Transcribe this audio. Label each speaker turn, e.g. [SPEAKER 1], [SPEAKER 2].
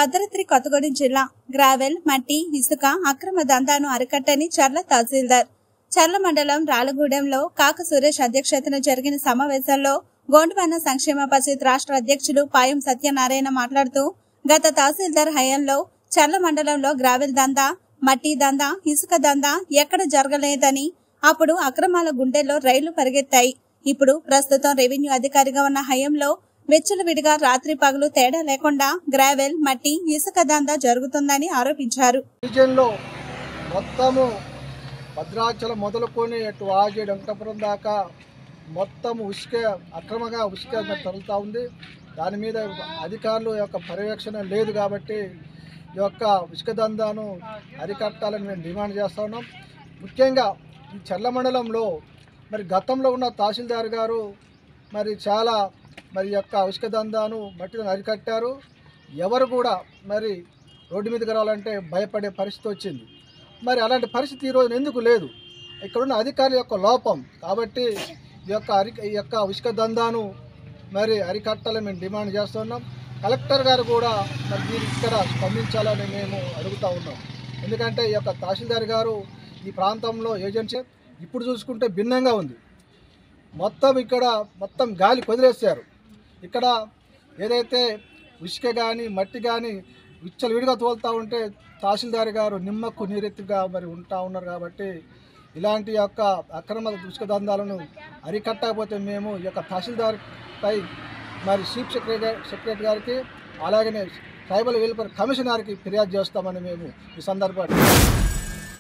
[SPEAKER 1] భద్రాద్రి కొత్తగూడెం జిల్లా గ్రావెల్ మట్టి ఇసుక అక్రమ దందాను అరికట్టని చర్ల తహసీల్దార్ చర్ల మండలం రాలగూడెంలో కాక సురేష్ అధ్యక్షతన జరిగిన సమావేశంలో గోండువన్న సంక్షేమ పరిషత్ రాష్ట్ర అధ్యక్షులు పాయం సత్యనారాయణ మాట్లాడుతూ గత తహసీల్దార్ హయాంలో చర్ల మండలంలో గ్రావెల్ దందా మట్టి దందా ఇసుక దందా ఎక్కడ జరగలేదని అప్పుడు అక్రమాల గుండెల్లో రైళ్లు పరిగెత్తాయి ఇప్పుడు ప్రస్తుతం రెవెన్యూ అధికారిగా ఉన్న హయాంలో విచ్చలవిడిగా రాత్రి పగలు తేడా లేకుండా గ్రావెల్ మట్టి ఇసుక దందా జరుగుతుందని ఆరోపించారు
[SPEAKER 2] రీజియన్లో మొత్తము భద్రాచలం మొదలుకొని అటు ఆజేడు వెంకటపురం దాకా మొత్తం ఉసుక అక్రమంగా ఉసుక తగులుతూ ఉంది దాని మీద అధికారుల యొక్క పర్యవేక్షణ లేదు కాబట్టి ఈ యొక్క ఉసుక దందాను అరికట్టాలని మేము డిమాండ్ చేస్తూ ఉన్నాం ముఖ్యంగా ఈ చర్ల మండలంలో మరి గతంలో ఉన్న తహసీల్దార్ గారు మరి చాలా మరి ఈ యొక్క ఉసుక దందాను మట్టిని అరికట్టారు ఎవరు కూడా మరి రోడ్డు మీదకి రావాలంటే భయపడే పరిస్థితి వచ్చింది మరి అలాంటి పరిస్థితి ఈరోజు ఎందుకు లేదు ఇక్కడున్న అధికారుల యొక్క లోపం కాబట్టి ఈ యొక్క అరి ఈ యొక్క ఉసుక దందాను మరి అరికట్టాలని మేము డిమాండ్ చేస్తున్నాం కలెక్టర్ గారు కూడా మరి మీరు ఇక్కడ స్పందించాలని మేము అడుగుతూ ఉన్నాం ఎందుకంటే ఈ యొక్క తహసీల్దార్ గారు ఈ ప్రాంతంలో ఏజెన్సీ ఇప్పుడు చూసుకుంటే భిన్నంగా ఉంది మొత్తం ఇక్కడ మొత్తం గాలి వదిలేశారు ఇక్కడ ఏదైతే ఉసుక కానీ మట్టి కానీ విచ్చలు విడిగా తోలుతూ ఉంటే తహసీల్దార్ గారు నిమ్మకు నీరెత్తిగా మరి ఉంటా ఉన్నారు కాబట్టి ఇలాంటి యొక్క అక్రమ ఉసుక దందాలను అరికట్టకపోతే మేము ఈ యొక్క తహసీల్దార్ పై మరి చీఫ్ సెక్రటరీ సెక్రటరీ గారికి అలాగనే ట్రైబల్ వెల్ఫేర్ కమిషనర్కి ఫిర్యాదు చేస్తామని మేము ఈ సందర్భంగా